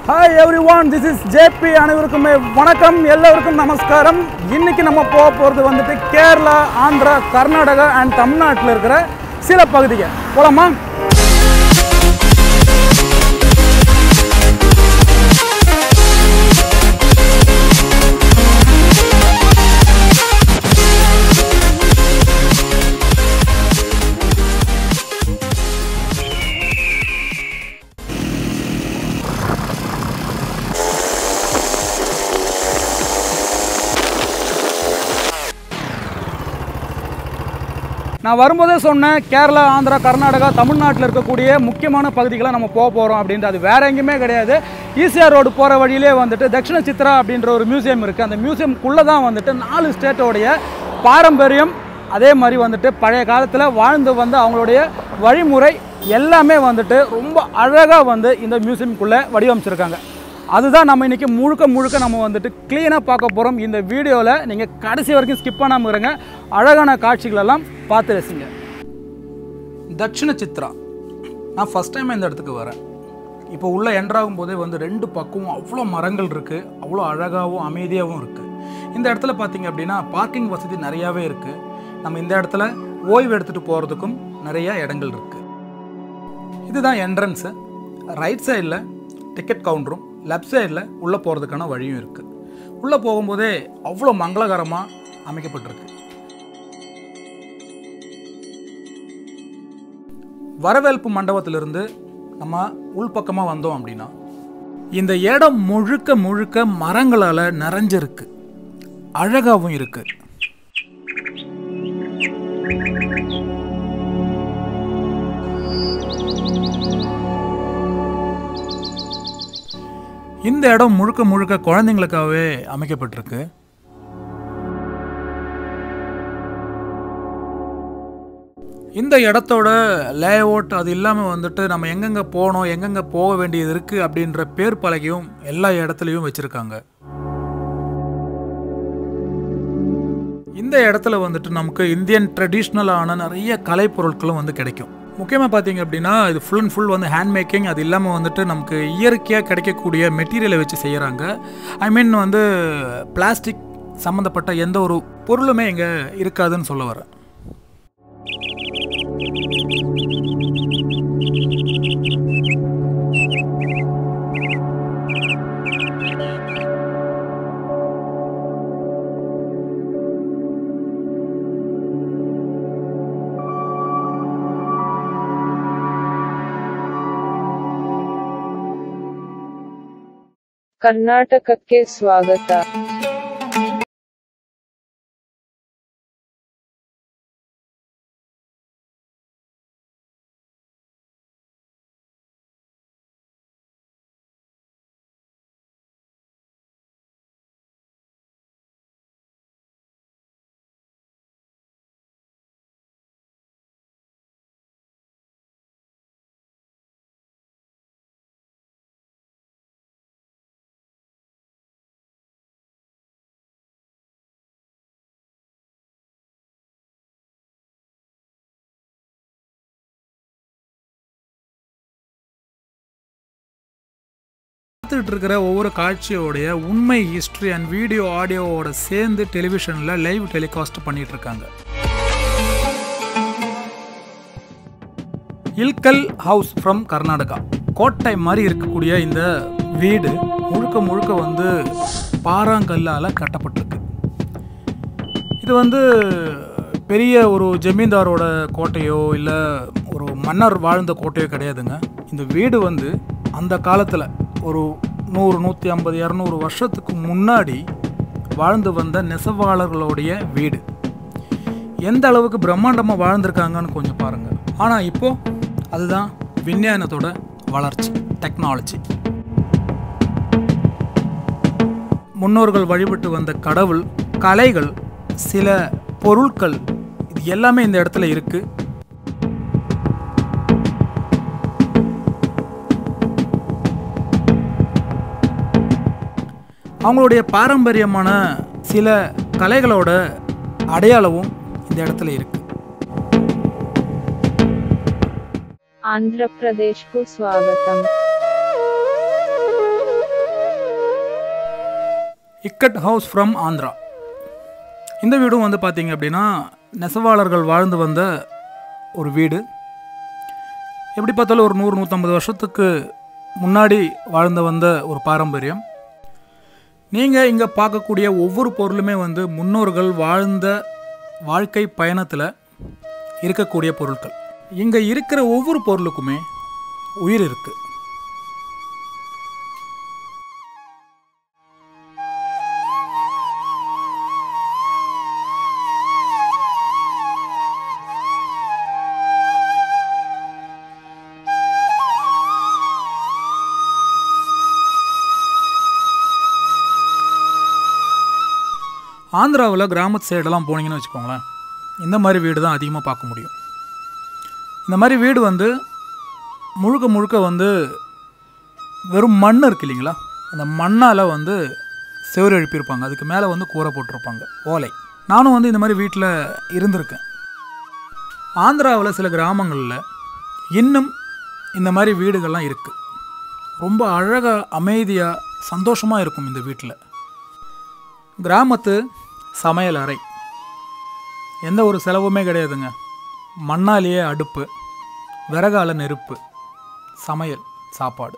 hi everyone this is JP அனைவருக்குமே வணக்கம் எல்லோருக்கும் நமஸ்காரம் இன்னைக்கு நம்ம போக போகிறது வந்துட்டு கேரளா ஆந்திரா கர்நாடகா அண்ட் தமிழ்நாட்டில் இருக்கிற சில பகுதிகள் போலாமா நான் வரும்போதே சொன்னேன் கேரளா ஆந்திரா கர்நாடகா தமிழ்நாட்டில் இருக்கக்கூடிய முக்கியமான பகுதிகளை நம்ம போக போகிறோம் அப்படின்ட்டு அது வேற எங்கேயுமே கிடையாது ஈசிஆர் ரோடு போகிற வழியிலே வந்துட்டு தட்சிண சித்ரா அப்படின்ற ஒரு மியூசியம் இருக்குது அந்த மியூசியம்குள்ளே தான் வந்துட்டு நாலு ஸ்டேட்டோடைய பாரம்பரியம் அதே மாதிரி வந்துட்டு பழைய காலத்தில் வாழ்ந்து வந்த அவங்களுடைய வழிமுறை எல்லாமே வந்துட்டு ரொம்ப அழகாக வந்து இந்த மியூசியம்குள்ளே வடிவமைச்சிருக்காங்க அதுதான் நம்ம இன்றைக்கி முழுக்க முழுக்க நம்ம வந்துட்டு க்ளீனாக பார்க்க போகிறோம் இந்த வீடியோவில் நீங்கள் கடைசி வரைக்கும் ஸ்கிப் பண்ணாமல் இருங்க அழகான காட்சிகளெல்லாம் பார்த்து ரசிங்க தட்சிண சித்ரா நான் ஃபஸ்ட் டைம் இந்த இடத்துக்கு வரேன் இப்போ உள்ளே என்ட்ராகும் போதே வந்து ரெண்டு பக்கமும் அவ்வளோ மரங்கள் இருக்குது அவ்வளோ அழகாகவும் அமைதியாகவும் இருக்குது இந்த இடத்துல பார்த்தீங்க அப்படின்னா பார்க்கிங் வசதி நிறையாவே இருக்குது நம்ம இந்த இடத்துல ஓய்வு எடுத்துகிட்டு போகிறதுக்கும் நிறைய இடங்கள் இருக்குது இதுதான் என்ட்ரன்ஸு ரைட் சைடில் டிக்கெட் கவுண்டரும் லெஃப்ட் சைடில் உள்ளே போகிறதுக்கான வழியும் இருக்குது உள்ளே போகும்போதே அவ்வளோ மங்களகரமாக அமைக்கப்பட்டிருக்கு வரவேற்பு மண்டபத்திலிருந்து நம்ம உள்பக்கமாக வந்தோம் அப்படின்னா இந்த இடம் முழுக்க முழுக்க மரங்களால் நிறைஞ்சிருக்கு அழகாகவும் இருக்குது இந்த இடம் முழுக்க முழுக்க குழந்தைங்களுக்காகவே அமைக்கப்பட்டிருக்கு இந்த இடத்தோட லேஅவுட் அது இல்லாமல் வந்துட்டு நம்ம எங்கெங்கே போகணும் எங்கெங்கே போக வேண்டியது இருக்குது அப்படின்ற பேர் பலகையும் எல்லா இடத்துலையும் வச்சுருக்காங்க இந்த இடத்துல வந்துட்டு நமக்கு இந்தியன் ட்ரெடிஷ்னலான நிறைய கலைப்பொருட்களும் வந்து கிடைக்கும் முக்கியமாக பார்த்தீங்க அப்படின்னா இது ஃபுல் அண்ட் ஃபுல் வந்து ஹேண்ட் மேக்கிங் அது இல்லாமல் வந்துட்டு நமக்கு இயற்கையாக கிடைக்கக்கூடிய மெட்டீரியலை வச்சு செய்கிறாங்க ஐ மீன் வந்து பிளாஸ்டிக் சம்மந்தப்பட்ட எந்த ஒரு பொருளுமே இங்கே இருக்காதுன்னு சொல்ல வரேன் ಕರ್ನಾಟಕಕ್ಕೆ ಸ್ವಾಗತ பார்த்துட்டு இருக்கிற ஒவ்வொரு காட்சியோடைய உண்மை ஹிஸ்ட்ரி அண்ட் வீடியோ ஆடியோவோட சேர்ந்து டெலிவிஷனில் லைவ் டெலிகாஸ்ட் பண்ணிட்டு இருக்காங்க இல்கல் ஹவுஸ் ஃப்ரம் கர்நாடகா கோட்டை மாதிரி இருக்கக்கூடிய இந்த வீடு முழுக்க முழுக்க வந்து பாறாங்கல்லால் கட்டப்பட்டிருக்கு இது வந்து பெரிய ஒரு ஜமீன்தாரோட கோட்டையோ இல்லை ஒரு மன்னர் வாழ்ந்த கோட்டையோ கிடையாதுங்க இந்த வீடு வந்து அந்த காலத்தில் ஒரு நூறு நூற்றி ஐம்பது இரநூறு வருஷத்துக்கு முன்னாடி வாழ்ந்து வந்த நெசவாளர்களுடைய வீடு எந்த அளவுக்கு பிரம்மாண்டமாக வாழ்ந்திருக்காங்கன்னு கொஞ்சம் பாருங்கள் ஆனால் இப்போது அதுதான் விஞ்ஞானத்தோட வளர்ச்சி டெக்னாலஜி முன்னோர்கள் வழிபட்டு வந்த கடவுள் கலைகள் சில பொருட்கள் இது எல்லாமே இந்த இடத்துல இருக்கு அவங்களுடைய பாரம்பரியமான சில கலைகளோட அடையாளமும் இந்த இடத்துல இருக்கு ఆంధ్రప్రదేశ్కు స్వాగతం இக்கட் ஹவுஸ் ஃப்ரம் ஆந்திரா இந்த வீடும் வந்து பார்த்தீங்க அப்படின்னா நெசவாளர்கள் வாழ்ந்து வந்த ஒரு வீடு எப்படி பார்த்தாலும் ஒரு நூறு நூற்றம்பது வருஷத்துக்கு முன்னாடி வாழ்ந்து வந்த ஒரு பாரம்பரியம் நீங்கள் இங்கே பார்க்கக்கூடிய ஒவ்வொரு பொருளுமே வந்து முன்னோர்கள் வாழ்ந்த வாழ்க்கை பயணத்தில் இருக்கக்கூடிய பொருட்கள் இங்கே இருக்கிற ஒவ்வொரு பொருளுக்குமே உயிர் இருக்குது ஆந்திராவில் கிராமத்து சைடெல்லாம் போனீங்கன்னு வச்சுக்கோங்களேன் இந்த மாதிரி வீடு தான் அதிகமாக பார்க்க முடியும் இந்த மாதிரி வீடு வந்து முழுக்க முழுக்க வந்து வெறும் மண் இருக்கு இல்லைங்களா அந்த மண்ணால் வந்து செவரு எழுப்பியிருப்பாங்க அதுக்கு மேலே வந்து கூரை போட்டிருப்பாங்க ஓலை நானும் வந்து இந்த மாதிரி வீட்டில் இருந்திருக்கேன் ஆந்திராவில் சில கிராமங்களில் இன்னும் இந்த மாதிரி வீடுகள்லாம் இருக்குது ரொம்ப அழகாக அமைதியாக சந்தோஷமாக இருக்கும் இந்த வீட்டில் கிராமத்து சமையல் அறை எந்த ஒரு செலவுமே கிடையாதுங்க மண்ணாலேயே அடுப்பு விறகால நெருப்பு சமையல் சாப்பாடு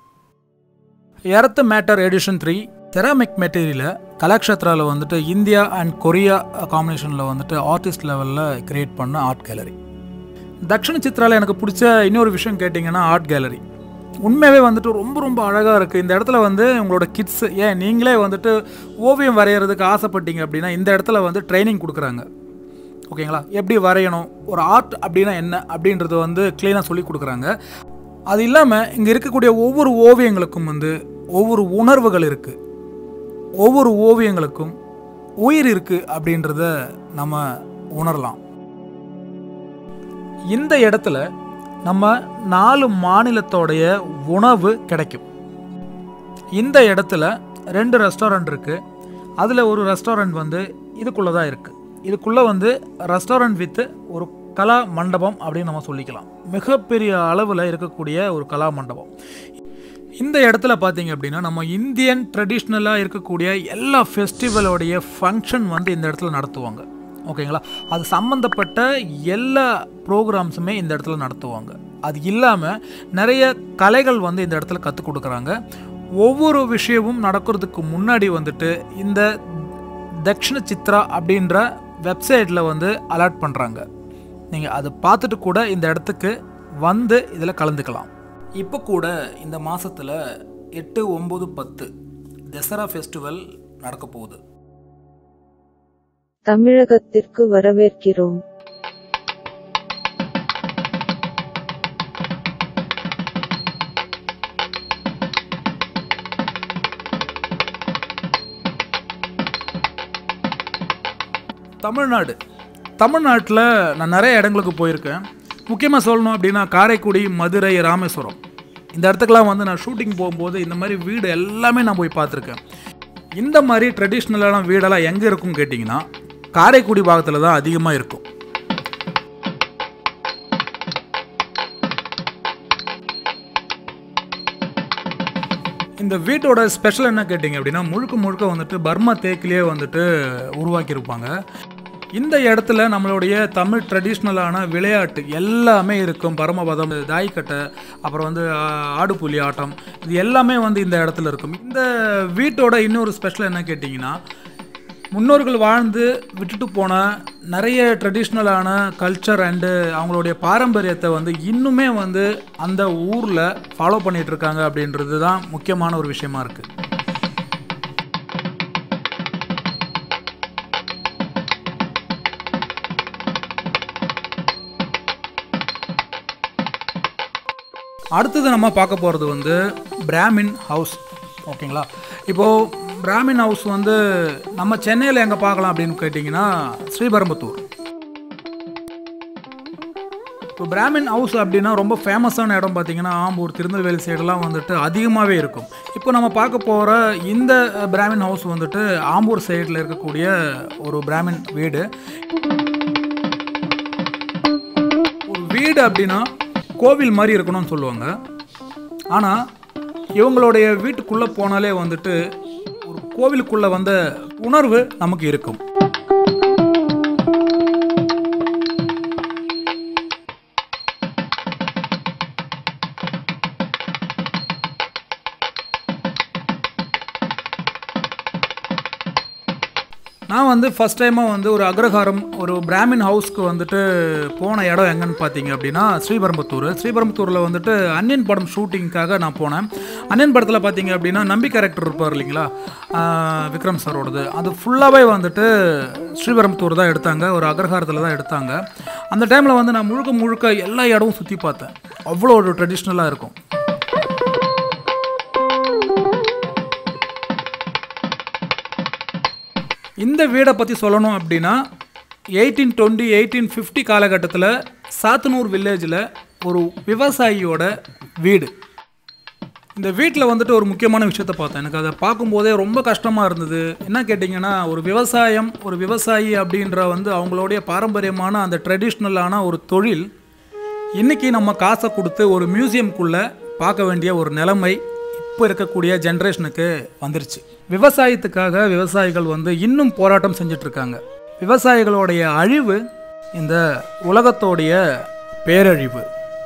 earth matter edition three ceramic மெட்டீரியலை கலாக்ஷத்ராவில் வந்துட்டு இந்தியா அண்ட் கொரியா காம்பினேஷனில் வந்துட்டு ஆர்டிஸ்ட் லெவலில் கிரியேட் பண்ண ஆர்ட் கேலரி தக்ஷண சித்ராவில் எனக்கு பிடிச்ச இன்னொரு விஷயம் கேட்டிங்கன்னா ஆர்ட் கேலரி உண்மையாகவே வந்துட்டு ரொம்ப ரொம்ப அழகாக இருக்குது இந்த இடத்துல வந்து உங்களோட கிட்ஸ் ஏன் நீங்களே வந்துட்டு ஓவியம் வரைகிறதுக்கு ஆசைப்பட்டீங்க அப்படின்னா இந்த இடத்துல வந்து ட்ரைனிங் கொடுக்குறாங்க ஓகேங்களா எப்படி வரையணும் ஒரு ஆர்ட் அப்படின்னா என்ன அப்படின்றது வந்து க்ளீனாக சொல்லி கொடுக்குறாங்க அது இல்லாமல் இங்கே இருக்கக்கூடிய ஒவ்வொரு ஓவியங்களுக்கும் வந்து ஒவ்வொரு உணர்வுகள் இருக்குது ஒவ்வொரு ஓவியங்களுக்கும் உயிர் இருக்குது அப்படின்றத நம்ம உணரலாம் இந்த இடத்துல நம்ம நாலு மாநிலத்தோடைய உணவு கிடைக்கும் இந்த இடத்துல ரெண்டு ரெஸ்டாரண்ட் இருக்குது அதில் ஒரு ரெஸ்டாரண்ட் வந்து இதுக்குள்ளே தான் இருக்குது இதுக்குள்ளே வந்து ரெஸ்டாரண்ட் வித் ஒரு கலா மண்டபம் அப்படின்னு நம்ம சொல்லிக்கலாம் மிகப்பெரிய அளவில் இருக்கக்கூடிய ஒரு கலா மண்டபம் இந்த இடத்துல பார்த்தீங்க அப்படின்னா நம்ம இந்தியன் ட்ரெடிஷ்னலாக இருக்கக்கூடிய எல்லா ஃபெஸ்டிவலோடைய ஃபங்க்ஷன் வந்து இந்த இடத்துல நடத்துவாங்க ஓகேங்களா அது சம்மந்தப்பட்ட எல்லா ப்ரோக்ராம்ஸுமே இந்த இடத்துல நடத்துவாங்க அது இல்லாமல் நிறைய கலைகள் வந்து இந்த இடத்துல கற்றுக் கொடுக்குறாங்க ஒவ்வொரு விஷயமும் நடக்கிறதுக்கு முன்னாடி வந்துட்டு இந்த தக்ஷண சித்ரா அப்படின்ற வெப்சைட்டில் வந்து அலர்ட் பண்ணுறாங்க நீங்கள் அதை பார்த்துட்டு கூட இந்த இடத்துக்கு வந்து இதில் கலந்துக்கலாம் இப்போ கூட இந்த மாதத்தில் எட்டு ஒம்பது பத்து தசரா ஃபெஸ்டிவல் நடக்க போகுது தமிழகத்திற்கு வரவேற்கிறோம் தமிழ்நாடு தமிழ்நாட்டில் நான் நிறைய இடங்களுக்கு போயிருக்கேன் முக்கியமாக சொல்லணும் அப்படின்னா காரைக்குடி மதுரை ராமேஸ்வரம் இந்த இடத்துக்குலாம் வந்து நான் ஷூட்டிங் போகும்போது இந்த மாதிரி வீடு எல்லாமே நான் போய் பார்த்துருக்கேன் இந்த மாதிரி ட்ரெடிஷ்னலான வீடெல்லாம் எங்கே இருக்கும்னு கேட்டிங்கன்னா காரைக்குடி பாகத்தில் தான் அதிகமாக இருக்கும் இந்த வீட்டோட ஸ்பெஷல் என்ன கேட்டிங்க அப்படின்னா முழுக்க முழுக்க வந்துட்டு பர்மா தேக்கிலேயே வந்துட்டு உருவாக்கியிருப்பாங்க இந்த இடத்துல நம்மளுடைய தமிழ் ட்ரெடிஷ்னலான விளையாட்டு எல்லாமே இருக்கும் பரமபதம் தாய்க்கட்டை அப்புறம் வந்து ஆ, ஆடுபுலி ஆட்டம் இது எல்லாமே வந்து இந்த இடத்துல இருக்கும் இந்த வீட்டோட இன்னொரு ஸ்பெஷல் என்ன கேட்டிங்கன்னா முன்னோர்கள் வாழ்ந்து விட்டுட்டு போன நிறைய ட்ரெடிஷ்னலான கல்ச்சர் அண்டு அவங்களுடைய பாரம்பரியத்தை வந்து இன்னுமே வந்து அந்த ஊரில் ஃபாலோ பண்ணிட்டு இருக்காங்க அப்படின்றது தான் முக்கியமான ஒரு விஷயமா இருக்குது அடுத்தது நம்ம பார்க்க போகிறது வந்து பிராமின் ஹவுஸ் ஓகேங்களா இப்போது பிராமின் ஹவுஸ் வந்து நம்ம சென்னையில் எங்கே பார்க்கலாம் அப்படின்னு கேட்டிங்கன்னா ஸ்ரீபெரும்புத்தூர் இப்போ பிராமின் ஹவுஸ் அப்படின்னா ரொம்ப ஃபேமஸான இடம் பார்த்தீங்கன்னா ஆம்பூர் திருநெல்வேலி சைடெல்லாம் வந்துட்டு அதிகமாகவே இருக்கும் இப்போ நம்ம பார்க்க போகிற இந்த பிராமின் ஹவுஸ் வந்துட்டு ஆம்பூர் சைடில் இருக்கக்கூடிய ஒரு பிராமின் வீடு ஒரு வீடு அப்படின்னா கோவில் மாதிரி இருக்கணும்னு சொல்லுவாங்க ஆனால் இவங்களுடைய வீட்டுக்குள்ளே போனாலே வந்துட்டு ஒரு கோவிலுக்குள்ளே வந்த உணர்வு நமக்கு இருக்கும் நான் வந்து ஃபஸ்ட் டைமாக வந்து ஒரு அக்ரஹாரம் ஒரு பிராமின் ஹவுஸ்க்கு வந்துட்டு போன இடம் எங்கன்னு பார்த்தீங்க அப்படின்னா ஸ்ரீபெரும்புத்தூர் ஸ்ரீபெரும்புத்தூரில் வந்துட்டு அன்னியன் படம் ஷூட்டிங்க்காக நான் போனேன் அன்னியன் படத்தில் பார்த்தீங்க அப்படின்னா நம்பி கேரக்டர் இருப்பார் இல்லைங்களா ஆஹ் விக்ரம் சாரோடது அது ஃபுல்லாகவே வந்துட்டு ஸ்ரீபெரும்புத்தூர் தான் எடுத்தாங்க ஒரு அக்ரஹாரத்தில் தான் எடுத்தாங்க அந்த டைமில் வந்து நான் முழுக்க முழுக்க எல்லா இடமும் சுற்றி பார்த்தேன் அவ்வளோ ஒரு ட்ரெடிஷ்னலாக இருக்கும் இந்த வீடை பற்றி சொல்லணும் அப்படின்னா எயிட்டீன் டுவெண்ட்டி எயிட்டீன் ஃபிஃப்டி காலகட்டத்தில் சாத்தனூர் வில்லேஜில் ஒரு விவசாயியோட வீடு இந்த வீட்டில் வந்துட்டு ஒரு முக்கியமான விஷயத்தை பார்த்தேன் எனக்கு அதை பார்க்கும்போதே ரொம்ப கஷ்டமாக இருந்தது என்ன கேட்டிங்கன்னா ஒரு விவசாயம் ஒரு விவசாயி அப்படின்ற வந்து அவங்களுடைய பாரம்பரியமான அந்த ட்ரெடிஷ்னலான ஒரு தொழில் இன்றைக்கி நம்ம காசை கொடுத்து ஒரு மியூசியம்குள்ளே பார்க்க வேண்டிய ஒரு நிலைமை இப்போ இருக்கக்கூடிய ஜென்ரேஷனுக்கு வந்துருச்சு விவசாயத்துக்காக விவசாயிகள் வந்து இன்னும் போராட்டம் செஞ்சுட்டு இருக்காங்க விவசாயிகளுடைய அழிவு இந்த உலகத்தோடைய பேரழிவு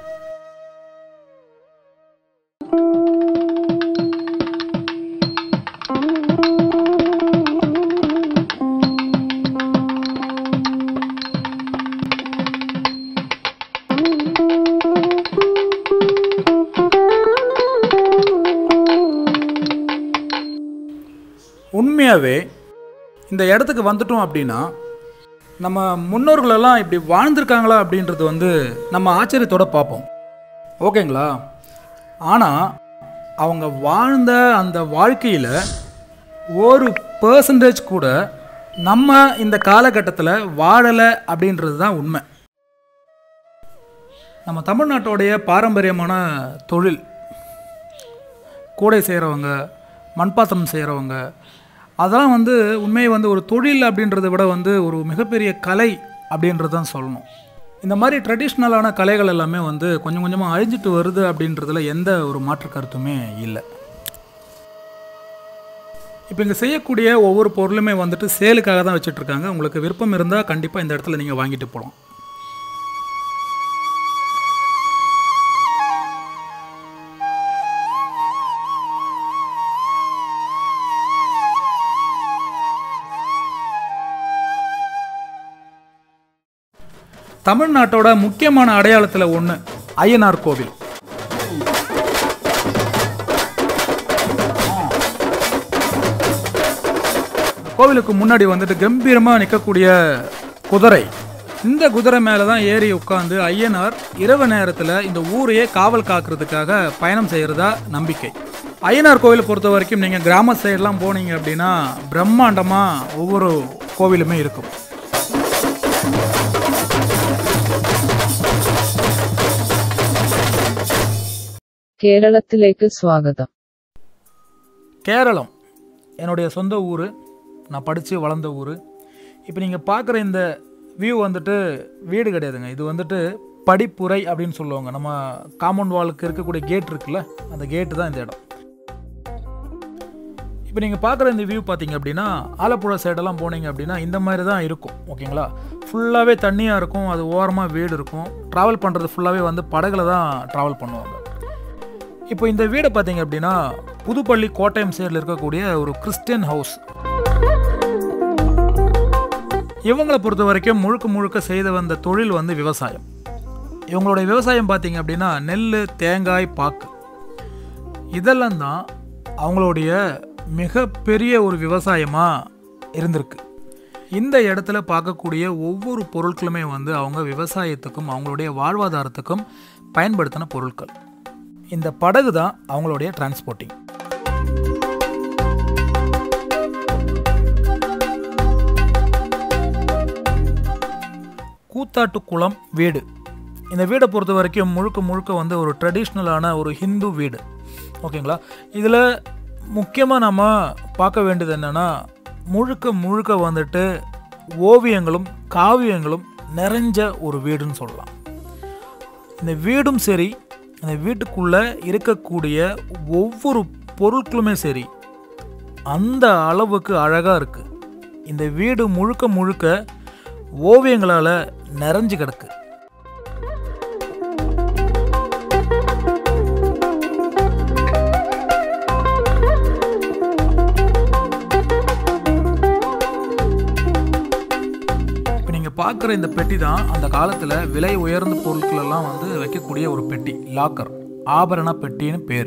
உண்மையாகவே இந்த இடத்துக்கு வந்துட்டோம் அப்படின்னா நம்ம முன்னோர்களெல்லாம் இப்படி வாழ்ந்திருக்காங்களா அப்படின்றது வந்து நம்ம ஆச்சரியத்தோட பார்ப்போம் ஓகேங்களா ஆனால் அவங்க வாழ்ந்த அந்த வாழ்க்கையில் ஒரு பர்சன்டேஜ் கூட நம்ம இந்த காலகட்டத்தில் வாழலை அப்படின்றது தான் உண்மை நம்ம தமிழ்நாட்டோடைய பாரம்பரியமான தொழில் கூடை செய்கிறவங்க மண்பாத்திரம் செய்கிறவங்க அதெல்லாம் வந்து உண்மையை வந்து ஒரு தொழில் அப்படின்றத விட வந்து ஒரு மிகப்பெரிய கலை அப்படின்றது தான் சொல்லணும் இந்த மாதிரி ட்ரெடிஷ்னலான கலைகள் எல்லாமே வந்து கொஞ்சம் கொஞ்சமாக அழிஞ்சிட்டு வருது அப்படின்றதுல எந்த ஒரு மாற்று கருத்துமே இல்லை இப்போ இங்கே செய்யக்கூடிய ஒவ்வொரு பொருளுமே வந்துட்டு சேலுக்காக தான் வச்சுட்ருக்காங்க உங்களுக்கு விருப்பம் இருந்தால் கண்டிப்பாக இந்த இடத்துல நீங்கள் வாங்கிட்டு போகலாம் தமிழ்நாட்டோட முக்கியமான அடையாளத்தில் ஒன்று ஐயனார் கோவில் கோவிலுக்கு முன்னாடி வந்துட்டு கம்பீரமாக நிற்கக்கூடிய குதிரை இந்த குதிரை மேலே தான் ஏறி உட்காந்து ஐயனார் இரவு நேரத்தில் இந்த ஊரையே காவல் காக்கிறதுக்காக பயணம் செய்கிறதா நம்பிக்கை ஐயனார் கோவிலை பொறுத்த வரைக்கும் நீங்கள் கிராம சைடெலாம் போனீங்க அப்படின்னா பிரம்மாண்டமாக ஒவ்வொரு கோவிலுமே இருக்கும் കേരളത്തിലേക്ക് സ്വാഗതം கேரளம் என்னுடைய சொந்த ஊர் நான் படித்து வளர்ந்த ஊர் இப்போ நீங்கள் பார்க்குற இந்த வியூ வந்துட்டு வீடு கிடையாதுங்க இது வந்துட்டு படிப்புரை அப்படின்னு சொல்லுவாங்க நம்ம காம்பவுண்ட் வாலுக்கு இருக்கக்கூடிய கேட் இருக்குல்ல அந்த கேட்டு தான் இந்த இடம் இப்போ நீங்கள் பார்க்குற இந்த வியூ பார்த்தீங்க அப்படின்னா ஆலப்புழா சைடெல்லாம் போனீங்க அப்படின்னா இந்த மாதிரி தான் இருக்கும் ஓகேங்களா ஃபுல்லாகவே தண்ணியாக இருக்கும் அது ஓரமாக வீடு இருக்கும் ட்ராவல் பண்ணுறது ஃபுல்லாகவே வந்து படகுல தான் ட்ராவல் பண்ணுவாங்க இப்போ இந்த வீடை பார்த்தீங்க அப்படின்னா புதுப்பள்ளி கோட்டயம் சைடில் இருக்கக்கூடிய ஒரு கிறிஸ்டியன் ஹவுஸ் இவங்களை பொறுத்த வரைக்கும் முழுக்க முழுக்க செய்து வந்த தொழில் வந்து விவசாயம் இவங்களுடைய விவசாயம் பார்த்தீங்க அப்படின்னா நெல் தேங்காய் பாக்கு இதெல்லாம் தான் அவங்களுடைய மிகப்பெரிய ஒரு விவசாயமாக இருந்திருக்கு இந்த இடத்துல பார்க்கக்கூடிய ஒவ்வொரு பொருட்களுமே வந்து அவங்க விவசாயத்துக்கும் அவங்களுடைய வாழ்வாதாரத்துக்கும் பயன்படுத்தின பொருட்கள் இந்த படகு தான் அவங்களுடைய டிரான்ஸ்போர்ட்டிங் கூத்தாட்டுக்குளம் வீடு இந்த வீடை பொறுத்த வரைக்கும் முழுக்க முழுக்க வந்து ஒரு ட்ரெடிஷ்னலான ஒரு ஹிந்து வீடு ஓகேங்களா இதில் முக்கியமாக நம்ம பார்க்க வேண்டியது என்னென்னா முழுக்க முழுக்க வந்துட்டு ஓவியங்களும் காவியங்களும் நிறைஞ்ச ஒரு வீடுன்னு சொல்லலாம் இந்த வீடும் சரி இந்த வீட்டுக்குள்ளே இருக்கக்கூடிய ஒவ்வொரு பொருட்களுமே சரி அந்த அளவுக்கு அழகாக இருக்குது இந்த வீடு முழுக்க முழுக்க ஓவியங்களால் நிறைஞ்சு கிடக்கு இப்போ நீங்கள் பார்க்குற இந்த பெட்டி தான் அந்த காலத்தில் விலை உயர்ந்த பொருட்கள் எல்லாம் வந்து வைக்கக்கூடிய ஒரு பெட்டி லாக்கர் ஆபரண பெட்டின்னு பேர்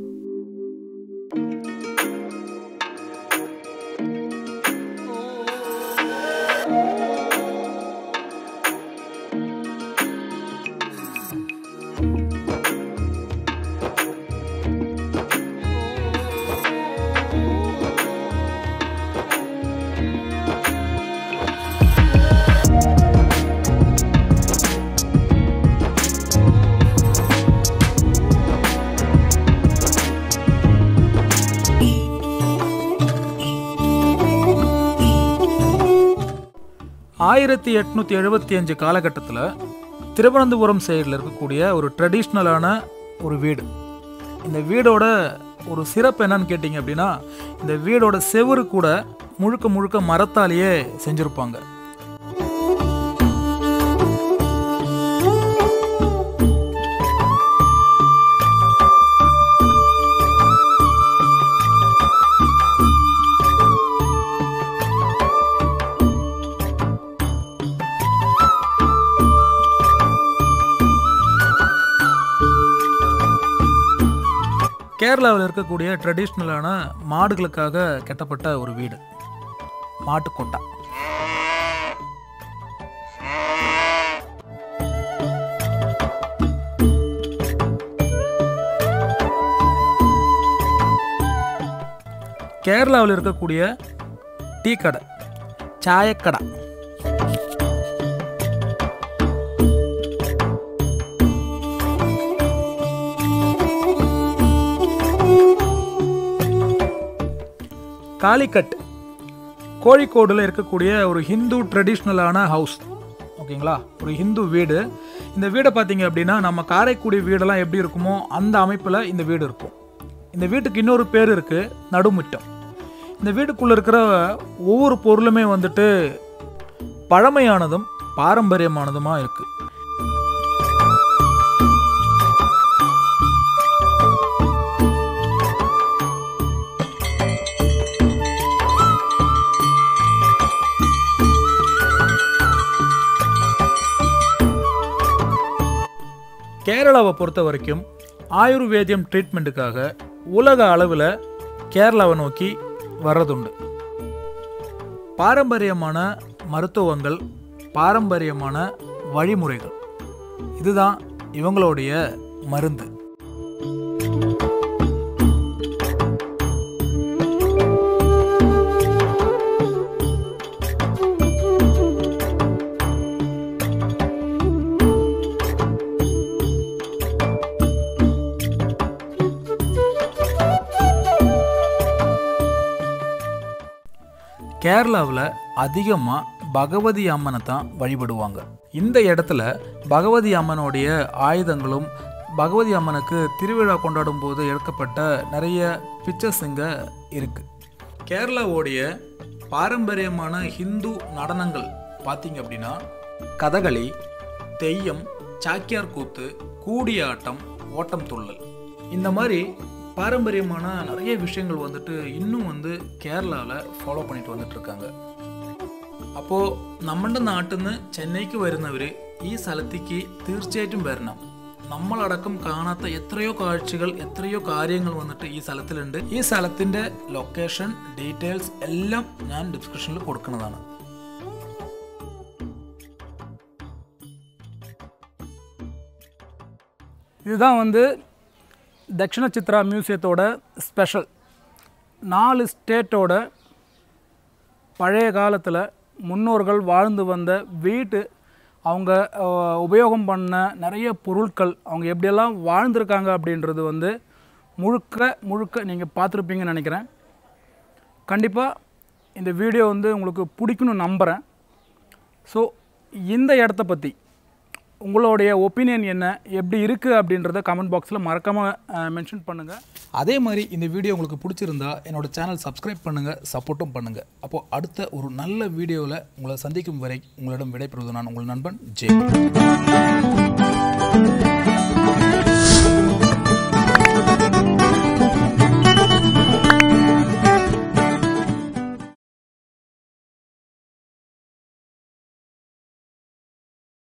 ஆயிரத்தி எட்நூற்றி எழுபத்தி அஞ்சு காலகட்டத்தில் திருவனந்தபுரம் சைடில் இருக்கக்கூடிய ஒரு ட்ரெடிஷ்னலான ஒரு வீடு இந்த வீடோட ஒரு சிறப்பு என்னன்னு கேட்டிங்க அப்படின்னா இந்த வீடோட செவுரு கூட முழுக்க முழுக்க மரத்தாலேயே செஞ்சுருப்பாங்க கேரளாவில் இருக்கக்கூடிய ட்ரெடிஷ்னலான மாடுகளுக்காக கட்டப்பட்ட ஒரு வீடு மாட்டுக்கொட்டா கேரளாவில் இருக்கக்கூடிய டீ கடை சாயக்கடை காலிக்கட் கோழிக்கோடில் இருக்கக்கூடிய ஒரு ஹிந்து ட்ரெடிஷ்னலான ஹவுஸ் ஓகேங்களா ஒரு ஹிந்து வீடு இந்த வீடை பார்த்தீங்க அப்படின்னா நம்ம காரைக்குடி வீடெல்லாம் எப்படி இருக்குமோ அந்த அமைப்பில் இந்த வீடு இருக்கும் இந்த வீட்டுக்கு இன்னொரு பேர் இருக்குது நடுமுற்றம் இந்த வீட்டுக்குள்ளே இருக்கிற ஒவ்வொரு பொருளுமே வந்துட்டு பழமையானதும் பாரம்பரியமானதுமா இருக்குது கேரளாவை பொறுத்த வரைக்கும் ஆயுர்வேதியம் ட்ரீட்மெண்ட்டுக்காக உலக அளவில் கேரளாவை நோக்கி வர்றதுண்டு பாரம்பரியமான மருத்துவங்கள் பாரம்பரியமான வழிமுறைகள் இதுதான் இவங்களுடைய மருந்து கேரளாவில் அதிகமாக பகவதி அம்மனை தான் வழிபடுவாங்க இந்த இடத்துல பகவதி அம்மனுடைய ஆயுதங்களும் பகவதி அம்மனுக்கு திருவிழா கொண்டாடும் போது எடுக்கப்பட்ட நிறைய பிக்சர்ஸ் இங்கே இருக்கு கேரளாவுடைய பாரம்பரியமான ஹிந்து நடனங்கள் பார்த்தீங்க அப்படின்னா கதகளி தெய்யம் சாக்கியார் கூத்து கூடியாட்டம் ஓட்டம் துள்ளல் இந்த மாதிரி பாரம்பரியமான நிறைய விஷயங்கள் வந்துட்டு இன்னும் வந்து കേരളാവിൽ ഫോളോ பண்ணிட்டு വന്നിട്ട് இருக்காங்க അപ്പോൾ നമ്മുടെ നാട്ടിൽ നിന്ന് ചെന്നൈക്ക് വരുന്നവർ ഈ സ്ഥലത്തേക്ക് തീർച്ചയായിട്ടും വരണം നമ്മളടക്കം കാണാത്ത എത്രയോ കാഴ്ചകൾ എത്രയോ കാര്യങ്ങൾ വന്നിട്ട് ഈ സ്ഥലത്തിലുണ്ട് ഈ സ്ഥലത്തിൻ്റെ ലൊക്കേഷൻ ഡീറ്റെയിൽസ് എല്ലാം ഞാൻ ഡിസ്ക്രിപ്ഷനിൽ കൊടുക്കുന്നതാണ് இதுதான் வந்து தக்ஷண சித்ரா மியூசியத்தோட ஸ்பெஷல் நாலு ஸ்டேட்டோட பழைய காலத்தில் முன்னோர்கள் வாழ்ந்து வந்த வீட்டு அவங்க அஹ், உபயோகம் பண்ண நிறைய பொருட்கள் அவங்க எப்படியெல்லாம் வாழ்ந்திருக்காங்க அப்படின்றது வந்து முழுக்க முழுக்க நீங்கள் பார்த்துருப்பீங்கன்னு நினைக்கிறேன் கண்டிப்பாக இந்த வீடியோ வந்து உங்களுக்கு பிடிக்கும்னு நம்புகிறேன் ஸோ இந்த இடத்த பற்றி உங்களுடைய ஒப்பீனியன் என்ன எப்படி இருக்குது அப்படின்றத கமெண்ட் பாக்ஸில் மறக்காமல் மென்ஷன் பண்ணுங்கள் அதே மாதிரி இந்த வீடியோ உங்களுக்கு பிடிச்சிருந்தா என்னோட சேனல் சப்ஸ்கிரைப் பண்ணுங்கள் சப்போர்ட்டும் பண்ணுங்கள் அப்போது அடுத்த ஒரு நல்ல வீடியோவில் உங்களை சந்திக்கும் வரை உங்களிடம் விடைபெறுவது நான் உங்கள் நண்பன் ஜெய்